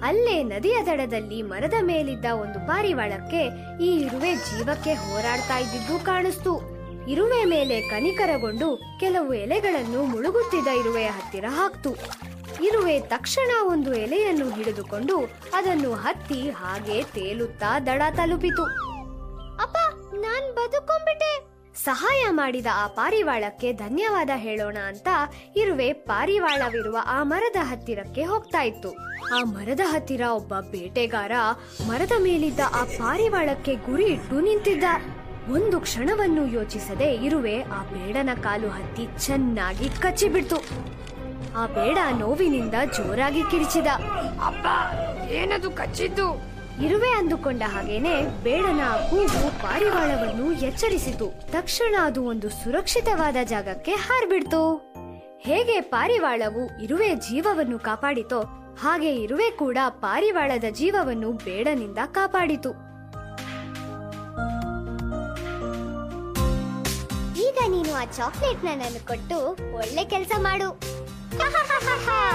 ಅಲ್ಲೇ ನದಿಯ ದಡದಲ್ಲಿ ಮರದ ಮೇಲಿದ್ದ ಒಂದು ಪಾರಿವಾಳಕ್ಕೆ ಈ ಇರುವೆ ಜೀವಕ್ಕೆ ಹೋರಾಡ್ತಾ ಇದ್ದಿದ್ದು ಕಾಣಿಸ್ತು ಇರುವೆ ಮೇಲೆ ಕನಿಕರಗೊಂಡು ಕೆಲವು ಎಲೆಗಳನ್ನು ಮುಳುಗುತ್ತಿದ್ದ ಇರುವೆಯ ಹತ್ತಿರ ಹಾಕ್ತು ಇರುವೆ ತಕ್ಷಣ ಒಂದು ಎಲೆಯನ್ನು ಹಿಡಿದುಕೊಂಡು ಅದನ್ನು ಹತ್ತಿ ಹಾಗೆ ತೇಲುತ್ತಾ ದಡ ತಲುಪಿತು ಅಪ್ಪ ನಾನ್ ಬದುಕೊಂಡ್ಬಿಟ್ಟೆ ಸಹಾಯ ಮಾಡಿದ ಆ ಪಾರಿವಾಳಕ್ಕೆ ಧನ್ಯವಾದ ಹೇಳೋಣ ಅಂತ ಇರುವೆ ಪಾರಿವಾಳವಿರುವ ಆ ಮರದ ಹತ್ತಿರಕ್ಕೆ ಹೋಗ್ತಾ ಇತ್ತು ಆ ಮರದ ಹತ್ತಿರ ಒಬ್ಬ ಬೇಟೆಗಾರ ಮರದ ಮೇಲಿದ್ದ ಆ ಪಾರಿವಾಳಕ್ಕೆ ಗುರಿ ಇಟ್ಟು ನಿಂತಿದ್ದ ಒಂದು ಕ್ಷಣವನ್ನು ಯೋಚಿಸದೆ ಇರುವೆ ಆ ಬೇಡನ ಕಾಲು ಹತ್ತಿ ಚೆನ್ನಾಗಿ ಕಚ್ಚಿಬಿಡ್ತು ಆ ಬೇಡ ನೋವಿನಿಂದ ಜೋರಾಗಿ ಕಿರಿಚಿದ ಅಪ್ಪ ಏನದು ಕಚ್ಚಿದ್ದು ಇರುವೆ ಅಂದುಕೊಂಡ ಹಾಗೇನೆ ಬೇಡನ ಆ ಕೂಗು ಪಾರಿವಾಳವನ್ನು ಎಚ್ಚರಿಸಿತು ತಕ್ಷಣ ಅದು ಒಂದು ಸುರಕ್ಷಿತವಾದ ಜಾಗಕ್ಕೆ ಹಾರ್ಬಿಡ್ತು ಹೇಗೆ ಪಾರಿವಾಳವು ಇರುವೆ ಜೀವವನ್ನು ಕಾಪಾಡಿತೋ ಹಾಗೆ ಇರುವೆ ಕೂಡ ಪಾರಿವಾಳದ ಜೀವವನ್ನು ಬೇಡನಿಂದ ಕಾಪಾಡಿತು ಈಗ ನೀನು ಆ ಚಾಕ್ಲೇಟ್ನ ನನಗೆ ಕೊಟ್ಟು ಒಳ್ಳೆ ಕೆಲಸ ಮಾಡು